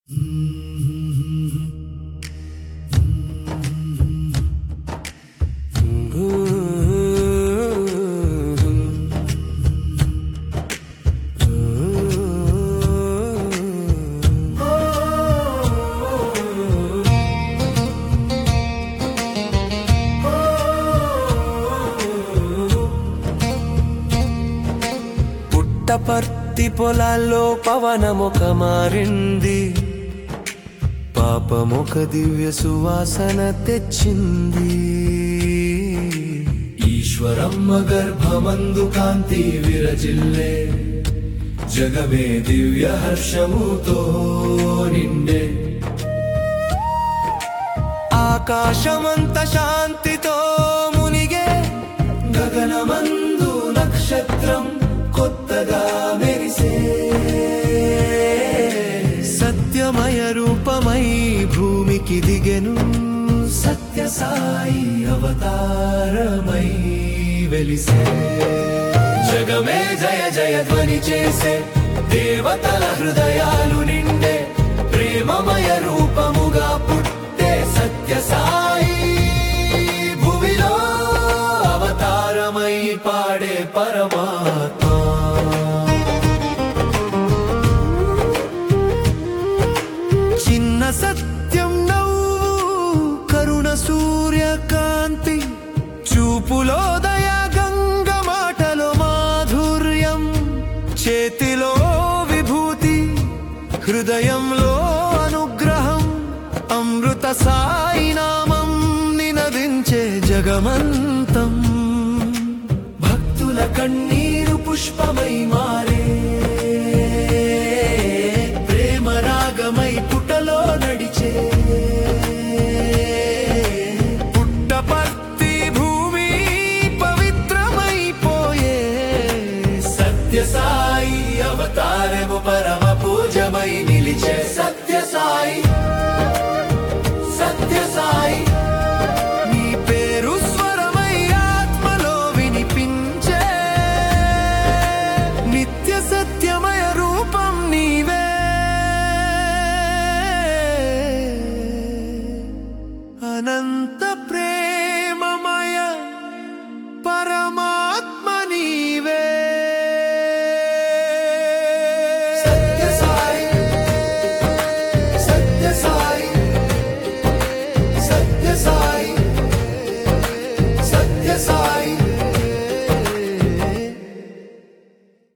పుట్టపర్తి పొలాల్లో పవనముక మారింది పాపముక దివ్య సువాసన తెచ్చింది ఈశ్వరమ్మ గర్భమందు కాంతి విరజిల్లే జగమే దివ్య హర్షముతో నిండే ఆకాశమంత శాంతితో మునిగే గగనమందు నక్షత్రం కొత్తగా మెరిసే సత్యమయ రూపమై భూమికి దిగెను సత్య సాయి అవతారమై వెలిసే జగమే జయ జయ ధ్వని చేసే దేవతల హృదయాలు నిండే ప్రేమమయ రూపముగా పుట్టే సత్య సాయి భూమిలో అవతారమై పాడే పరమాత్మ చిన్న సత్యం నవ్వు కరుణ సూర్యకాంతి చూపులో దయా గంగ మాటలో మాధుర్యం చేతిలో విభూతి హృదయంలో అనుగ్రహం అమృత సాయి నామం నినదించే జగమంతం భక్తుల కన్నీరు పుష్పమై మారే ప్రేమ రాగమై పుటలో నడిచే పుట్టపర్తి భూమి పవిత్రమైపోయే సత్య సాయి అవతారము పరమ పూజమై నిలిచే సత్య